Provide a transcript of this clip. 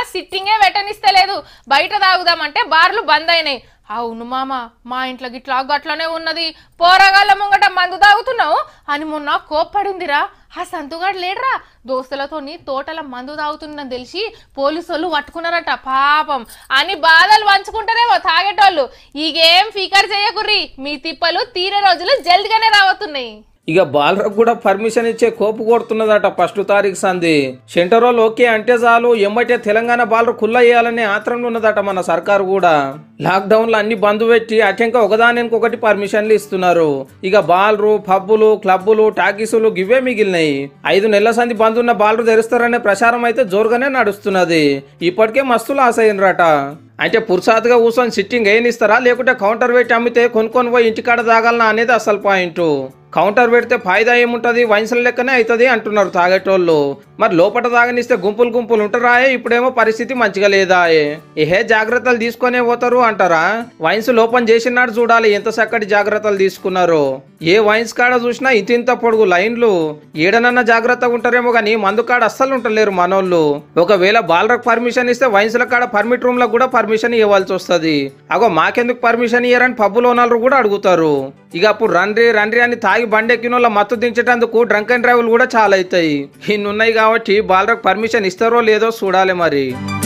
సిట్టింగే వెటనిస్తలేదు బయట తాగుదామంటే బార్లు బంద్ అయినాయి అవును మామ మా ఇంట్లో గిట్లా గట్లనే ఉన్నది పోరగాళ్ళ ముంగట మందు తాగుతున్నావు అని మొన్న కోప్పడిందిరా ఆ సంతుగాడు లేడరా దోస్తులతోని తోటల మందు తాగుతుందని తెలిసి పోలీసు వాళ్ళు పట్టుకున్నారట పాపం అని బాధలు పంచుకుంటారేమో తాగేటోళ్ళు ఈగేం ఫికర్ చేయకుర్రి మీ తిప్పలు తీరే రోజులు జల్దిగానే రావతున్నాయి ఇక బాలరకు కూడా పర్మిషన్ ఇచ్చే కోపు కొడుతున్నదట ఫస్ట్ తారీఖు సంది సెంటర్ వాళ్ళు ఓకే అంటే చాలు ఎమ్మటే తెలంగాణ బాలరు కుల్ల వేయాలనే ఆత్రంలో ఉన్నదట మన సర్కారు కూడా లాక్డౌన్ లో అన్ని బంద్ పెట్టి అటెంక ఒకదానికి ఒకటి పర్మిషన్లు ఇస్తున్నారు ఇక బాలరు పబ్బులు క్లబ్బులు టాకీసులు గివే మిగిలినాయి ఐదు నెలల సంది బంద్ ఉన్న బాలరు తెరుస్తారనే ప్రచారం అయితే జోరుగానే నడుస్తున్నది ఇప్పటికే మస్తు లాస్ అయినరట అంటే పురుషాత్గా కూర్చొని సిట్టింగ్ ఏనిస్తారా లేకుంటే కౌంటర్ పెట్టి అమ్మితే కొనుక్కొని పోయి ఇంటికాడ తాగాలనా అనేది అసలు పాయింట్ కౌంటర్ పెడితే ఫాయిదా ఏముంటది వైన్స్ల లెక్కనే అవుతుంది అంటున్నారు తాగేటోళ్ళు మరి లోపల తాగనిస్తే గుంపులు గుంపులు ఉంటారాయే ఇప్పుడేమో పరిస్థితి మంచిగా లేదా ఏహే జాగ్రత్తలు తీసుకొనే పోతారు అంటారా వైన్స్ లోపం చేసినాడు చూడాలి ఎంత చక్కటి జాగ్రత్తలు తీసుకున్నారు ఏ వైన్స్ కాడ చూసినా ఇంత ఇంత పొడుగు లైన్లు ఏడనన్నా జాగ్రత్తగా ఉంటారేమో కానీ మందు కాడ అస్సలు ఉంటలేరు మనోళ్ళు ఒకవేళ బాలరకు పర్మిషన్ ఇస్తే వైన్స్ల కాడ పర్మిట్ రూమ్ లో కూడా పర్మిషన్ ఇవ్వాల్సి వస్తుంది అగో మాకెందుకు పర్మిషన్ ఇయ్యారని పబ్బులో వాళ్ళు కూడా అడుగుతారు ఇక అప్పుడు రండ్రి రండ్రి అని తాగి బండెక్కిన వాళ్ళ మత్తు దించేటందుకు డ్రంక్ అండ్ డ్రైవ్లు కూడా చాలా అవుతాయి ఇన్ని ఉన్నాయి కాబట్టి బాలరకు పర్మిషన్ ఇస్తారో లేదో చూడాలి మరి